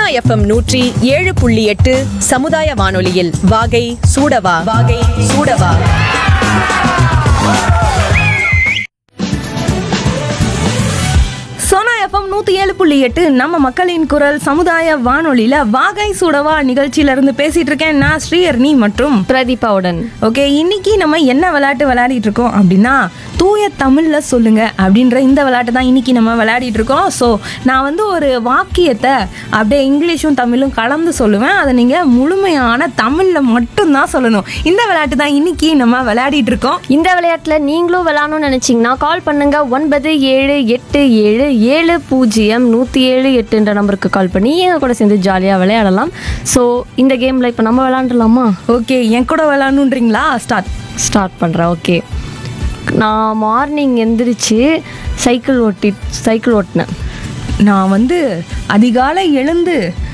FM நூற்றி ஏழு புள்ளி எட்டு சமுதாய வானொலியில் வாகை சூடவா வாகை சூடவா சோனா எஃப்எம் நூற்றி ஏழு புள்ளி எட்டு நம்ம மக்களின் குரல் சமுதாய வானொலியில் வாகை சுடவா நிகழ்ச்சியிலேருந்து பேசிகிட்டு இருக்கேன் நான் ஸ்ரீஹர்னி மற்றும் பிரதீபாவுடன் ஓகே இன்னைக்கு நம்ம என்ன விளையாட்டு விளையாடிட்டு இருக்கோம் அப்படின்னா தூய தமிழில் சொல்லுங்க அப்படின்ற இந்த விளையாட்டு தான் இன்னைக்கு நம்ம விளையாடிட்டு இருக்கோம் ஸோ நான் வந்து ஒரு வாக்கியத்தை அப்படியே இங்கிலீஷும் தமிழும் கலந்து சொல்லுவேன் அதை நீங்கள் முழுமையான தமிழில் மட்டும்தான் சொல்லணும் இந்த விளையாட்டு தான் இன்னைக்கு நம்ம விளையாடிட்டு இருக்கோம் இந்த விளையாட்டில் நீங்களும் விளாடணும்னு நினச்சிங்கன்னா கால் பண்ணுங்க ஒன்பது ஏழு எட்டு ஏழு ஏழு பூஜ்ஜியம் நூற்றி ஏழு எட்டுன்ற நம்பருக்கு கால் பண்ணி எங்கள் கூட சேர்ந்து ஜாலியாக விளையாடலாம் ஸோ இந்த கேமில் இப்போ நம்ம விளாண்டுலாமா ஓகே என் கூட விளையாடணுன்றீங்களா ஸ்டார்ட் ஸ்டார்ட் பண்ணுறேன் ஓகே நான் மார்னிங் எந்திரிச்சு சைக்கிள் ஓட்டி சைக்கிள் ஓட்டினேன் நான் வந்து அதிகாலை எழுந்து